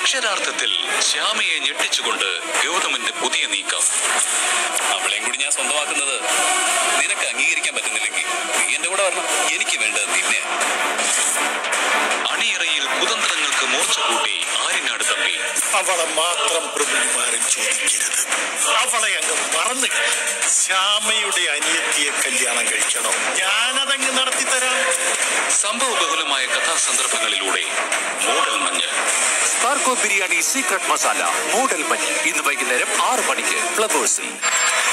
അക്ഷരാർത്ഥത്തിൽ ശ്യാമയെ ഞെട്ടിച്ചുകൊണ്ട് ഗൗതമന്റെ പുതിയ നീക്കം അവളെയും കൂടി ഞാൻ സ്വന്തമാക്കുന്നത് നിനക്ക് അംഗീകരിക്കാൻ പറ്റുന്നില്ലെങ്കിൽ നീ എന്റെ കൂടെ വരണം എനിക്ക് വേണ്ടത് നിന്നെ അണിയറയിൽ കുതന്ത്രങ്ങൾക്ക് മൂർച്ച കൂട്ടി ആര്യനാട് തമ്പി അവളെ മാത്രം പ്രഭുമാരൻ ചോദിക്കരുത് അവളെ അങ്ങ് മറന്നു ശ്യാമയുടെ അനിയത്തിയെ കല്യാണം കഴിക്കണോ ഞാനതങ്ങ് നടത്തിത്തരാം സംഭവബഹുലമായ കഥാസന്ദർഭങ്ങളിലൂടെ മൂടൽ മഞ്ഞ് സ്പാർക്കോ ബിരിയാണി സീക്രട്ട് മസാല മൂടൽ മഞ്ഞ് ഇന്ന് വൈകുന്നേരം ആറ് മണിക്ക് ഫ്ലവേഴ്സിൽ